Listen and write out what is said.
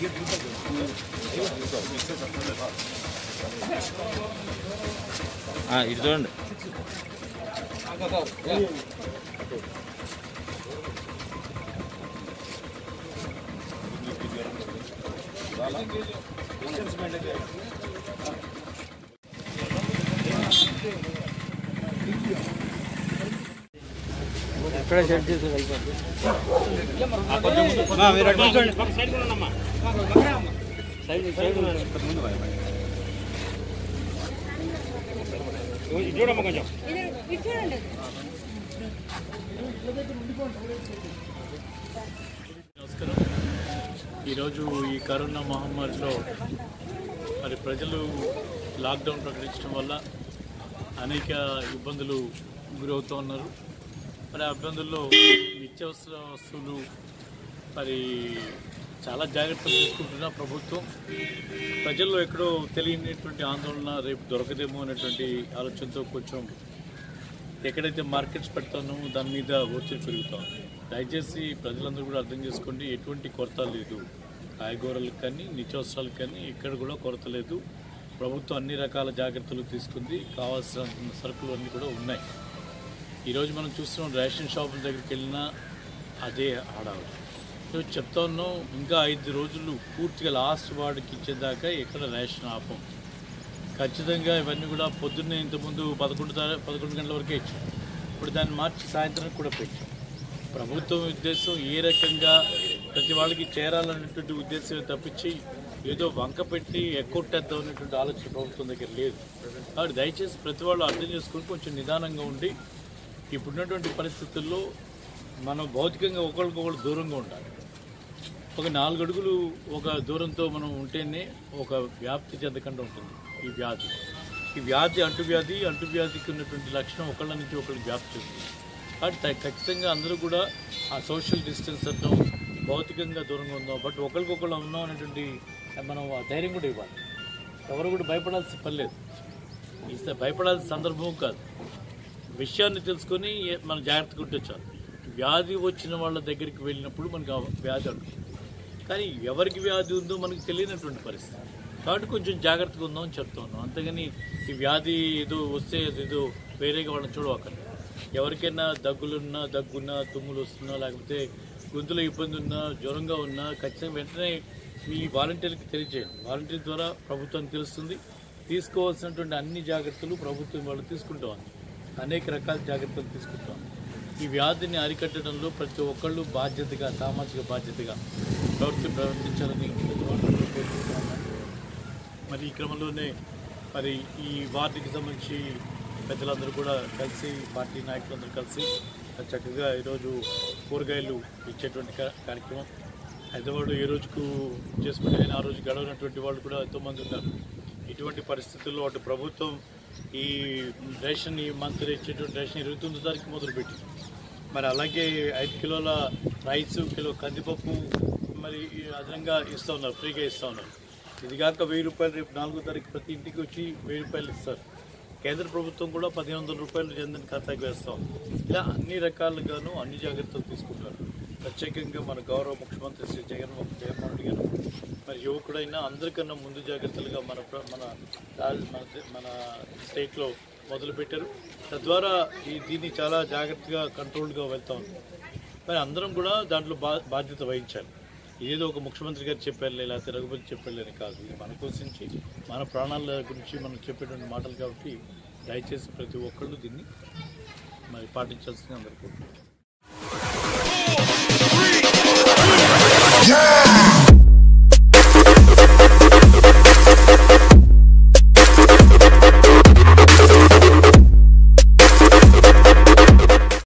ఆ, ఇటు చూడండి ఎక్కడ సెట్ చేసి అయిపోతుంది మీరు అటు కూర్చోండి సైడ్ సైడ్ ముందు చూడమ్మా కొంచెం చూడండి నమస్కారం ఈరోజు ఈ కరోనా మహమ్మారిలో మరి ప్రజలు లాక్డౌన్ ప్రకటించడం వల్ల అనేక ఇబ్బందులు గురవుతూ ఉన్నారు మరి ఆ ఇబ్బందుల్లో నిత్యావసర వస్తువులు మరి చాలా జాగ్రత్తలు తీసుకుంటున్న ప్రభుత్వం ప్రజల్లో ఎక్కడో తెలియనటువంటి ఆందోళన రేపు దొరకదేమో అనేటువంటి ఆలోచనతో కొంచెం ఎక్కడైతే మార్కెట్స్ పెడతానో దాని మీద ఒత్తిడి పెరుగుతాం దయచేసి ప్రజలందరూ కూడా అర్థం చేసుకోండి ఎటువంటి కొరత లేదు కాయగూరలకు కానీ నిత్యావసరాలకు కానీ ఎక్కడ కూడా కొరత లేదు ప్రభుత్వం అన్ని రకాల జాగ్రత్తలు తీసుకుంది కావాల్సిన సరుకులు అన్నీ కూడా ఉన్నాయి ఈరోజు మనం చూస్తున్నాం రేషన్ షాపుల దగ్గరికి వెళ్ళినా అదే ఆడాలి ఈరోజు చెప్తా ఉన్నాం ఇంకా ఐదు రోజులు పూర్తిగా లాస్ట్ వార్డుకి ఇచ్చేదాకా ఎక్కడ రేషన్ ఆపం ఖచ్చితంగా ఇవన్నీ కూడా పొద్దున్నే ఇంతకుముందు పదకొండు తా- పదకొండు గంటల వరకే ఇచ్చాం ఇప్పుడు దాన్ని మార్చి సాయంత్రం కూడా పెట్టాం ప్రభుత్వం ఉద్దేశం ఏ రకంగా ప్రతి వాళ్ళకి చేరాలనేటువంటి ఉద్దేశం తప్పించి ఏదో వంక పెట్టి ఎక్కొట్టేద్దాం అనేటువంటి ఆలోచన ప్రభుత్వం దగ్గర లేదు కాబట్టి దయచేసి ప్రతి వాళ్ళు అర్థం చేసుకుని కొంచెం నిదానంగా ఉండి ఇప్పుడున్నటువంటి పరిస్థితుల్లో మనం భౌతికంగా ఒకరికొకరు దూరంగా ఉండాలి ఒక నాలుగు అడుగులు ఒక దూరంతో మనం ఉంటేనే ఒక వ్యాప్తి చెందకుండా ఉంటుంది ఈ వ్యాధి ఈ వ్యాధి అంటువ్యాధి అంటువ్యాధికి ఉన్నటువంటి లక్షణం ఒకళ్ళ నుంచి ఒకరికి వ్యాప్తి చెందుతుంది కాబట్టి త- ఖచ్చితంగా అందరూ కూడా ఆ సోషల్ డిస్టెన్స్ అంటాం భౌతికంగా దూరంగా ఉందాం బట్ ఒకరికొకళ్ళు ఉన్నాం అనేటువంటి మనం ఆ ధైర్యం కూడా ఇవ్వాలి ఎవరు కూడా భయపడాల్సిన పని లేదు ఇస్తే భయపడాల్సిన సందర్భం కాదు విషయాన్ని తెలుసుకొని ఏ- మనం జాగ్రత్తగా ఉంటే చాలు వ్యాధి వచ్చిన వాళ్ళ దగ్గరికి వెళ్ళినప్పుడు మనకు ఆ వ్యాధి అంటుంది కానీ ఎవరికి వ్యాధి ఉందో మనకు తెలియనటువంటి పరిస్థితి కాబట్టి కొంచెం జాగ్రత్తగా ఉందాం అని చెప్తా ఉన్నాం అంతేగాని ఈ వ్యాధి ఏదో వస్తే ఏదో వేరేగా వాళ్ళని చూడవక్కర్లేదు ఎవరికైనా దగ్గులున్నా దగ్గున్నా తుమ్ములు వస్తున్నా లేకపోతే గొంతులో ఇబ్బంది ఉన్నా జ్వరంగా ఉన్నా ఖచ్చితంగా వెంటనే మీ వాలంటీర్కి తెలియజేయండి వాలంటీర్ ద్వారా ప్రభుత్వానికి తెలుస్తుంది తీసుకోవాల్సినటువంటి అన్ని జాగ్రత్తలు ప్రభుత్వం వాళ్ళు తీసుకుంటాం అనేక రకాల జాగ్రత్తలు తీసుకుంటాం ఈ వ్యాధిని అరికట్టడంలో ప్రతి ఒక్కళ్ళు బాధ్యతగా సామాజిక బాధ్యతగా ప్రవర్తి ప్రవర్తించాలని ప్రతి ఒక్కళ్ళు కోరుకుంటూ ఉన్నాను. మరి ఈ క్రమంలోనే మరి ఈ వార్డుకి సంబంధించి పెద్దలందరూ కూడా కలిసి పార్టీ నాయకులందరూ కలిసి చక్కగా ఈరోజు కూరగాయలు ఇచ్చేటువంటి కా- కార్యక్రమం హైదరాబాద్ ఏ రోజుకు చేసుకుంటే కానీ ఆ రోజు గడవనటువంటి వాళ్ళు కూడా ఎంతోమంది ఉన్నారు ఇటువంటి పరిస్థితుల్లో అటు ప్రభుత్వం ఈ రేషన్ ఈ మంత్ ఇచ్చేటువంటి రేషన్ ఇరవై తొమ్మిది తారీఖు మొదలుపెట్టి మరి అలాగే ఐదు కిలోల రైస్ కిలో కందిపప్పు మరి ఈ అదనంగా ఇస్తూ ఉన్నారు ఫ్రీగా ఇస్తూ ఉన్నారు ఇది కాక వెయ్యి రూపాయలు రేపు నాలుగో తారీఖు ప్రతి ఇంటికి వచ్చి వెయ్యి రూపాయలు ఇస్తారు కేంద్ర ప్రభుత్వం కూడా పదిహేను వందల రూపాయలు జన్ధన్ ఖాతాకి వేస్తాం ఇలా అన్ని రకాలుగాను అన్ని జాగ్రత్తలు తీసుకుంటారు ప్రత్యేకంగా మన గౌరవ ముఖ్యమంత్రి శ్రీ జగన్మోహన్ జగన్మోహన్ రెడ్డి గారు మరి యువకుడైనా అందరికన్నా ముందు జాగ్రత్తలుగా మన ప్ర- మన రాజ్- మన దే- మన స్టేట్లో మొదలుపెట్టారు తద్వారా ఈ దీన్ని చాలా జాగ్రత్తగా కంట్రోల్గా వెళ్తా ఉంది మరి అందరం కూడా దాంట్లో బా బాధ్యత వహించాలి ఏదో ఒక ముఖ్యమంత్రి గారు చెప్పారు లేకపోతే రఘుపతి చెప్పారని కాదు ఇది మన కోసించి మన ప్రాణాల గురించి మనం చెప్పేటువంటి మాటలు కాబట్టి దయచేసి ప్రతి ఒక్కళ్ళు దీన్ని మరి పాటించాల్సింది అందరికీ Yeah!